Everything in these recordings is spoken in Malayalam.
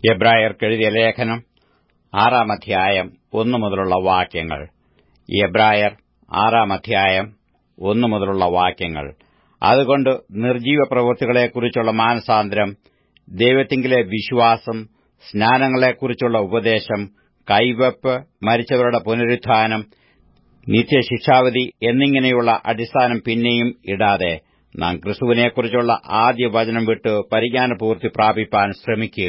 എബ്രായർക്കെഴുതിയ ലേഖനം ആറാം അധ്യായം ഒന്നു മുതലുള്ള വാക്യങ്ങൾ എബ്രായർ ആറാം അധ്യായം ഒന്നു മുതലുള്ള വാക്യങ്ങൾ അതുകൊണ്ട് നിർജീവ പ്രവൃത്തികളെക്കുറിച്ചുള്ള മാനസാന്തരം ദൈവത്തിങ്കിലെ വിശ്വാസം സ്നാനങ്ങളെക്കുറിച്ചുള്ള ഉപദേശം കൈവെപ്പ് മരിച്ചവരുടെ പുനരുത്ഥാനം നിത്യശിക്ഷാവധി എന്നിങ്ങനെയുള്ള അടിസ്ഥാനം പിന്നെയും ഇടാതെ നാം ക്രിസ്തുവിനെക്കുറിച്ചുള്ള ആദ്യ വചനം വിട്ട് പരിജ്ഞാനപൂർത്തി പ്രാപിപ്പാൻ ശ്രമിക്കുക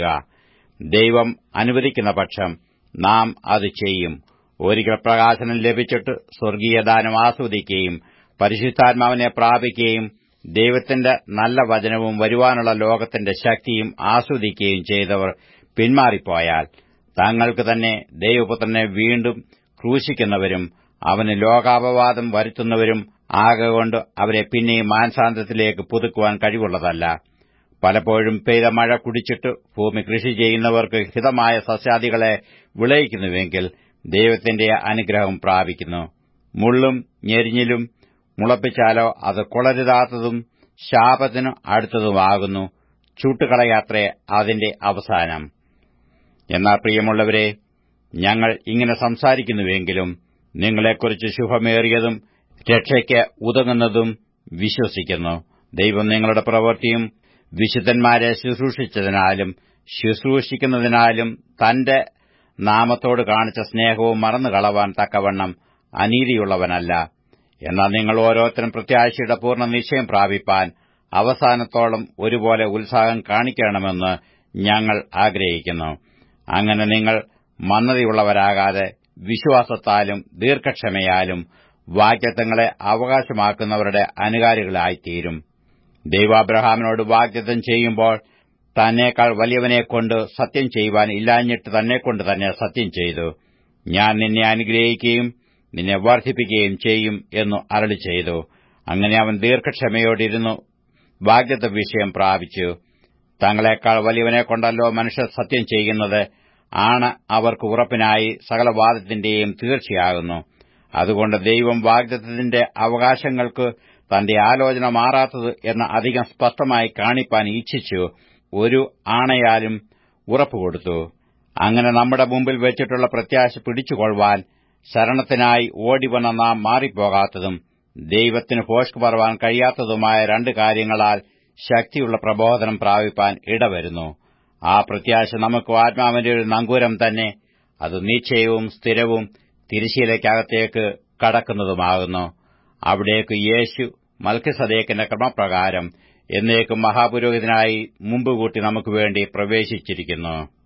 ദൈവം അനുവദിക്കുന്ന പക്ഷം നാം അത് ചെയ്യും ഒരിക്കൽ പ്രകാശനം ലഭിച്ചിട്ട് സ്വർഗീയദാനം ആസ്വദിക്കുകയും പരിശുദ്ധാത്മാവിനെ പ്രാപിക്കുകയും ദൈവത്തിന്റെ നല്ല വചനവും വരുവാനുള്ള ലോകത്തിന്റെ ശക്തിയും ആസ്വദിക്കുകയും ചെയ്തവർ പിന്മാറിപ്പോയാൽ തങ്ങൾക്ക് തന്നെ ദൈവപുത്രനെ വീണ്ടും ക്രൂശിക്കുന്നവരും അവന് ലോകാപവാദം വരുത്തുന്നവരും ആകൊണ്ട് അവരെ പിന്നെയും മാനസാന്തരത്തിലേക്ക് പുതുക്കുവാൻ കഴിവുള്ളതല്ല പലപ്പോഴും പെയ്ത മഴ കുടിച്ചിട്ട് ഭൂമി കൃഷി ചെയ്യുന്നവർക്ക് ഹിതമായ സസ്യാദികളെ വിളയിക്കുന്നുവെങ്കിൽ ദൈവത്തിന്റെ അനുഗ്രഹം പ്രാപിക്കുന്നു മുള്ളും ഞെരിഞ്ഞിലും മുളപ്പിച്ചാലോ അത് കൊളരുതാത്തതും ശാപത്തിനു അടുത്തതുമാകുന്നു ചൂട്ടുകളയാത്രേ അതിന്റെ അവസാനം എന്നാൽ പ്രിയമുള്ളവരെ ഞങ്ങൾ ഇങ്ങനെ സംസാരിക്കുന്നുവെങ്കിലും നിങ്ങളെക്കുറിച്ച് ശുഭമേറിയതും രക്ഷയ്ക്ക് ഉതകുന്നതും വിശ്വസിക്കുന്നു ദൈവം നിങ്ങളുടെ പ്രവൃത്തിയും വിശുദ്ധന്മാരെ ശുശ്രൂഷിച്ചതിനാലും ശുശ്രൂഷിക്കുന്നതിനാലും തന്റെ നാമത്തോട് കാണിച്ച സ്നേഹവും മറന്നുകളവാൻ തക്കവണ്ണം അനീതിയുള്ളവനല്ല എന്നാൽ നിങ്ങൾ ഓരോരുത്തരും പ്രത്യാശയുടെ പൂർണ്ണ നിശ്ചയം പ്രാപിപ്പാൻ അവസാനത്തോളം ഒരുപോലെ ഉത്സാഹം കാണിക്കണമെന്ന് ഞങ്ങൾ ആഗ്രഹിക്കുന്നു അങ്ങനെ നിങ്ങൾ മന്ദതയുള്ളവരാകാതെ വിശ്വാസത്താലും ദീർഘക്ഷമയാലും വാഗ്യത്വങ്ങളെ അവകാശമാക്കുന്നവരുടെ അനുകാരികളായിത്തീരും ദൈവാബ്രഹാമിനോട് വാഗ്ദത്തം ചെയ്യുമ്പോൾ തന്നേക്കാൾ വലിയവനെക്കൊണ്ട് സത്യം ചെയ്യുവാൻ ഇല്ലാഞ്ഞിട്ട് തന്നെക്കൊണ്ട് തന്നെ സത്യം ചെയ്തു ഞാൻ നിന്നെ അനുഗ്രഹിക്കുകയും നിന്നെ വർദ്ധിപ്പിക്കുകയും ചെയ്യും എന്നു അരളി ചെയ്തു അങ്ങനെ അവൻ ദീർഘക്ഷമയോടിരുന്നു വാഗ്ദത്ത വിഷയം പ്രാപിച്ചു തങ്ങളെക്കാൾ വലിയവനെ കൊണ്ടല്ലോ മനുഷ്യർ സത്യം ചെയ്യുന്നത് ആണ് അവർക്ക് ഉറപ്പിനായി സകലവാദത്തിന്റെയും തീർച്ചയാകുന്നു അതുകൊണ്ട് ദൈവം വാഗ്ദത്തത്തിന്റെ അവകാശങ്ങൾക്ക് തന്റെ ആലോചന മാറാത്തത് എന്ന് അധികം സ്പഷ്ടമായി കാണിപ്പാൻ ഇച്ഛിച്ചു ഒരു ആണയാലും ഉറപ്പുകൊടുത്തു അങ്ങനെ നമ്മുടെ മുമ്പിൽ വെച്ചിട്ടുള്ള പ്രത്യാശ പിടിച്ചുകൊള്ളുവാൻ ശരണത്തിനായി ഓടിവന്ന നാം മാറിപ്പോകാത്തതും ദൈവത്തിന് ഭോഷ്ക് പറവാൻ കഴിയാത്തതുമായ രണ്ട് കാര്യങ്ങളാൽ ശക്തിയുള്ള പ്രബോധനം പ്രാപിപ്പാൻ ഇടവരുന്നു ആ പ്രത്യാശ നമുക്ക് ആത്മാവിന്റെ ഒരു നങ്കൂരം തന്നെ അത് നിശ്ചയവും സ്ഥിരവും തിരിശീലയ്ക്കകത്തേക്ക് കടക്കുന്നതുമാകുന്നു അവിടേക്ക് യേശു മൽക്കിസദേക്കിന്റെ ക്രമപ്രകാരം എന്നേക്കും മഹാപുരോഹിതനായി മുമ്പ് കൂട്ടി നമുക്ക് വേണ്ടി പ്രവേശിച്ചിരിക്കുന്നു